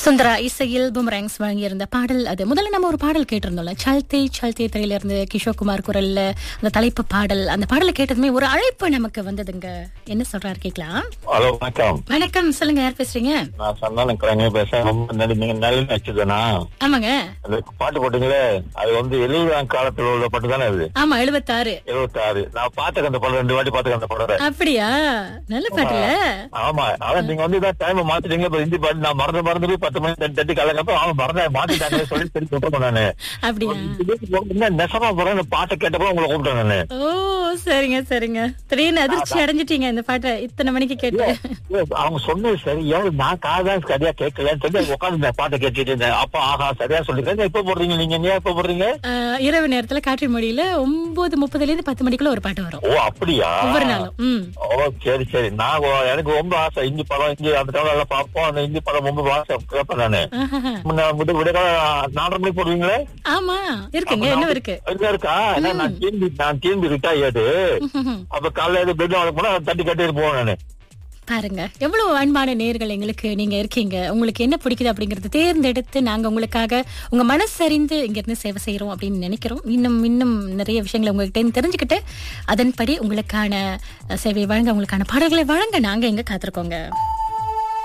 சுந்தரா இசையில் புமராங்ஸ் வழங்கியிருந்த பாடல் அது முதல்ல நம்ம ஒரு பாடல் கேட்டிருந்தோம்ல சல்தே சல்தே திரையில இருந்து கிஷோர் குரல்ல அந்த தலைப்பு பாடல் அந்த பாடலை கேட்டதுமே ஒரு அழைப்பு நமக்கு வந்ததுங்க என்ன சொல்றாரு கேட்கலாம் ஹலோ வணக்கம் வணக்கம் சொல்லுங்க யார் பேசுறீங்க நான் சந்தானம் கிழங்கு பேசுறேன் ரொம்ப நன்றி நீங்க நல்ல நடிச்சதுனா ஆமாங்க அந்த பாட்டு போட்டீங்களே அது வந்து எழுபதாம் காலத்துல உள்ள பாட்டு தானே அது ஆமா எழுபத்தாறு எழுபத்தி ஆறு நான் பாத்துக்க அந்த படம் ரெண்டு வாட்டி பாத்துக்க அந்த படம் அப்படியா நல்ல பாட்டுல ஆமா அதான் நீங்க வந்து இதான் டைம் மாத்திட்டீங்க இப்ப ஹிந்தி பாட்டு நான் மறந்து மறந்து போய் பத்து மணி தட்டி தட்டி கலங்கப்ப அவன் மறந்த மாத்திட்டாங்க சொல்லி சரி கூப்பிட்டேன் நானு அப்படியா என்ன நெசமா போறேன் இந்த பாட்டை கேட்டப்போ உங்களை கூப்பிட்டேன் நானு ஓ சரிங்க சரிங்க திடீர்னு அதிர்ச்சி அடைஞ்சிட்டீங்க இந்த பாட்டை இத்தனை மணிக்கு கேட்டு ஏ, அவங்க சொன்னது சரி எவ்வளவு நான் காதான் சரியா கேட்கலன்னு சொல்லி உட்காந்து இந்த பாட்டை கேட்டுட்டு இருந்தேன் அப்ப ஆஹா சரியா சொல்லிருக்கேன் எப்ப போடுறீங்க நீங்க ஏன் எப்ப போடுறீங்க ஆஹ், இரவு நேரத்துல காற்றின் மொழியில ஒன்பது முப்பதுல இருந்து பத்து மணிக்குள்ள ஒரு பாட்டு வரும் ஓ அப்படியா ஒவ்வொரு நாளும் ம் ஓ சரி சரி நான் ஓ- எனக்கு ரொம்ப ஆசை இந்தி படம் இந்தி அந்த டைம்ல எல்லாம் பார்ப்போம் அந்த இந்தி படம் ரொம்ப ஆசை கேட்பேன் நானு ஆஹாஹா. முன்ன விட விட நாலரை மணிக்கு போடுவீங்களே ஆமா இருக்குங்க என்ன இருக்கு இல்ல இருக்கா ஏன்னா நான் டிஎன்பி நான் டிஎன்பி ரிட்டையர்டு அப்ப காலையில பெட் வாங்க போனா தட்டி கட்டிட்டு போவேன் நானு பாருங்க எவ்வளவு அன்பான நேர்கள் எங்களுக்கு நீங்க இருக்கீங்க உங்களுக்கு என்ன பிடிக்குது அப்படிங்கறத தேர்ந்தெடுத்து நாங்க உங்களுக்காக உங்க மனசறிந்து இங்க இருந்து சேவை செய்யறோம் அப்படின்னு நினைக்கிறோம் இன்னும் இன்னும் நிறைய விஷயங்களை உங்ககிட்ட இருந்து தெரிஞ்சுக்கிட்டு அதன்படி உங்களுக்கான அஹ், சேவை வழங்க உங்களுக்கான பாடல்களை வழங்க நாங்க எங்க காத்திருக்கோங்க